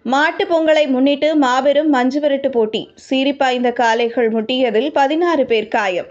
மாட்டுப் பொங்கலை முன்னிட்டு மாபெரும் மஞ்சு விரட்டு போட்டி சீரிப்பாய்ந்த காளைகள் முட்டியதில் பதினாறு பேர் காயம்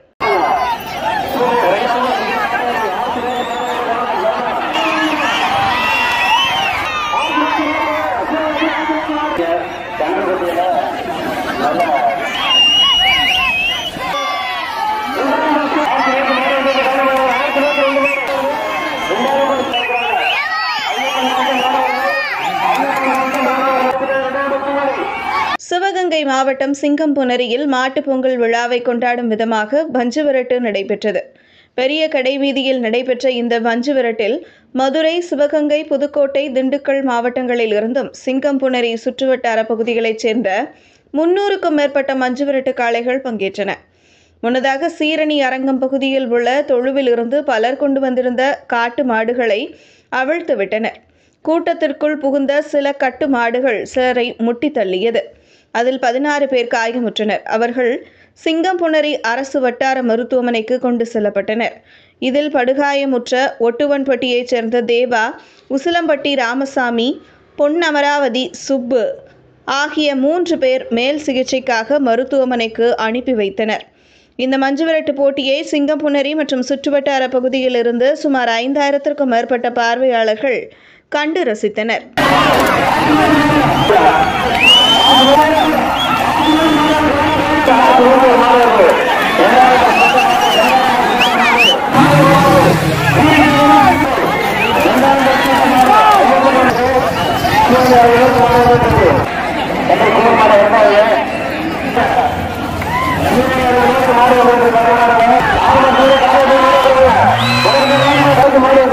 சிவகங்கை மாவட்டம் சிங்கம்புணரியில் மாட்டுப் பொங்கல் விழாவை கொண்டாடும் விதமாக மஞ்சு விரட்டு நடைபெற்றது பெரிய கடைவீதியில் நடைபெற்ற இந்த மஞ்சு விரட்டில் மதுரை சிவகங்கை புதுக்கோட்டை திண்டுக்கல் மாவட்டங்களில் இருந்தும் சிங்கம்புணரி சுற்றுவட்டார பகுதிகளைச் சேர்ந்த முன்னூறுக்கும் மேற்பட்ட மஞ்சு விரட்டு காளைகள் பங்கேற்றன முன்னதாக சீரணி அரங்கம் பகுதியில் உள்ள தொழுவில் இருந்து பலர் கொண்டு வந்திருந்த காட்டு மாடுகளை அவிழ்த்து விட்டனர் கூட்டத்திற்குள் புகுந்த சில கட்டு மாடுகள் சிலரை முட்டி தள்ளியது அதில் பதினாறு பேர் காயமுற்றனர் அவர்கள் சிங்கம்புணரி அரசு வட்டார மருத்துவமனைக்கு கொண்டு செல்லப்பட்டனர் இதில் படுகாயமுற்ற ஒட்டுவன்பட்டியைச் சேர்ந்த தேவா உசிலம்பட்டி ராமசாமி பொன்னமராவதி சுப்பு ஆகிய மூன்று பேர் மேல் சிகிச்சைக்காக மருத்துவமனைக்கு அனுப்பி வைத்தனர் இந்த மஞ்சுவிரட்டு போட்டியை சிங்கம்புணரி மற்றும் சுற்றுவட்டார பகுதியிலிருந்து சுமார் ஐந்தாயிரத்திற்கும் மேற்பட்ட பார்வையாளர்கள் கண்டு ரசித்தனர் மாடு